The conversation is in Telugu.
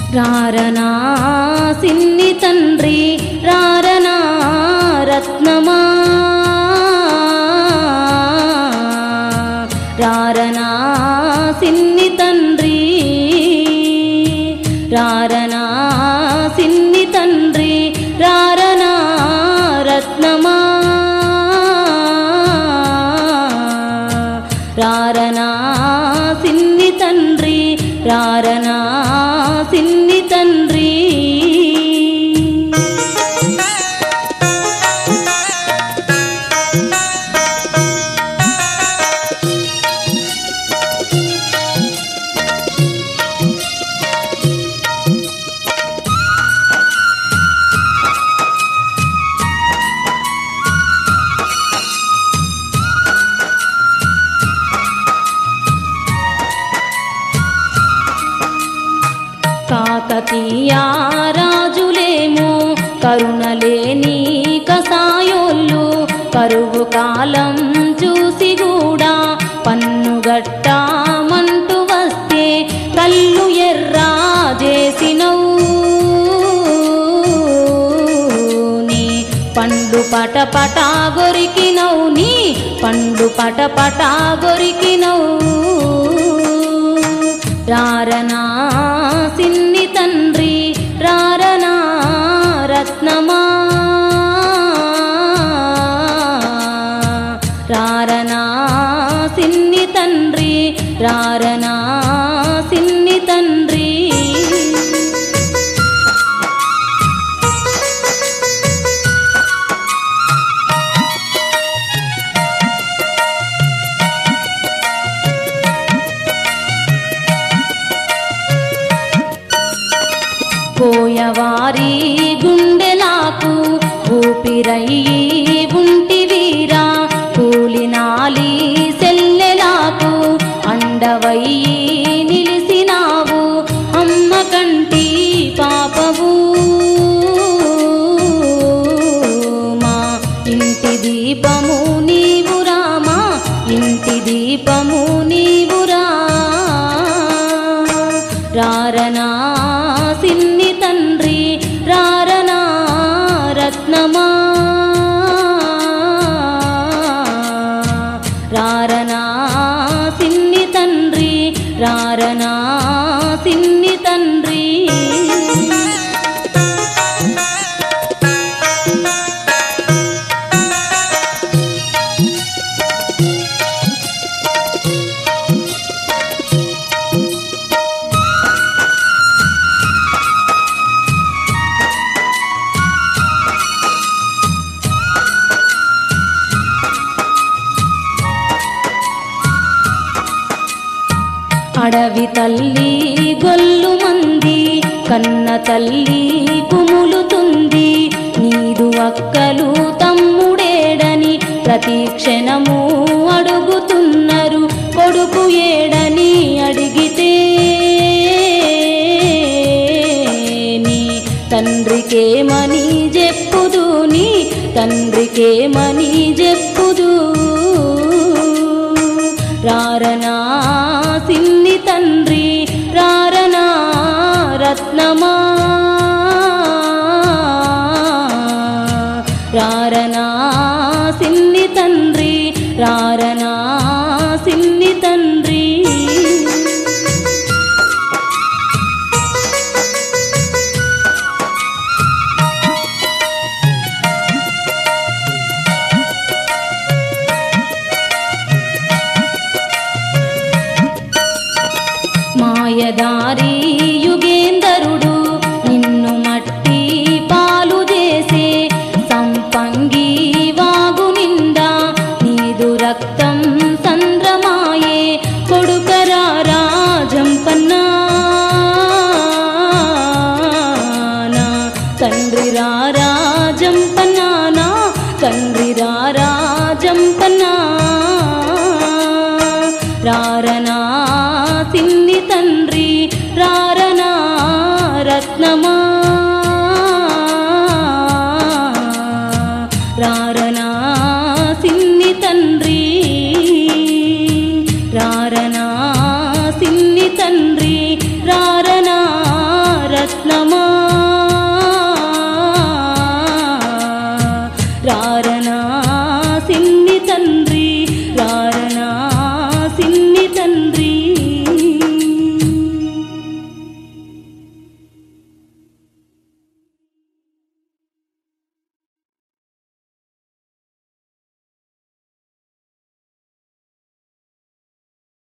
రారనా సిన్ని తండ్రి రారనా రత్నమా రారనా సిన్ని తండ్రి రారనా సిన్ని తండ్రి రారనా రత్నమా రారనా సిన్ని తండ్రి రారనా సిన్ని తండ్రి కాకతీయ రాజులేమో కరుణలేని కసాయోళ్ళు కరువు కాలం చూసి కూడా పన్నుగట్టామంటూ వస్తే కళ్ళు ఎర్రా చేసినవు నీ పండు పట పట గొరికినవు నీ పండు పట పట గొరికినవు రారనా సిన్ని తండ్రి రారనా రత్నమా రారనా సిన్ని తండ్రి రారనా సిన్ని తండ్రి పోయవారి గుండెలాకు ఊపిరయ్యి ఉంటివీరా కూలినాలి సెల్లెలాకు అండవయ్యి నిలిసినావు అమ్మ కంటి పాపవు మా ఇంటి దీపము నీవురా మా ఇంటి దీపము నీవురా రారనా సిన్ని తండ్రి రారనా రత్నమా రారనా సిన్ని తండ్రి రారనా సిన్ని తండ్రి అడవి తల్లి గొల్లు మంది కన్న తల్లి కుములుతుంది నీదు అక్కలు తమ్ముడేడని ప్రతి క్షణము అడుగుతున్నారు కొడుకు ఏడని అడిగితే నీ తండ్రికేమని చెప్పుదు నీ తండ్రికేమని చెప్పుదు రారనా సిన్ని తండ్రి రారనా రత్నమా రారనా సిన్ని తండ్రి రారనా సిన్ని తండ్రి మాయదారి యుగేందరుడు నిన్ను మట్టి పాలు చేసే సంపంగి వాగు నిండా నీదు రక్తం సంద్రమాయే కొడుకరా రాజంపన్నా నా తండ్రి రాజంపన్నా తండ్రి రాజంపన్నా రారనా సిన్ని తండ్రి రారనా రత్నమా రారనా సిన్ని తండ్రి రారనా సిన్ని తండ్రి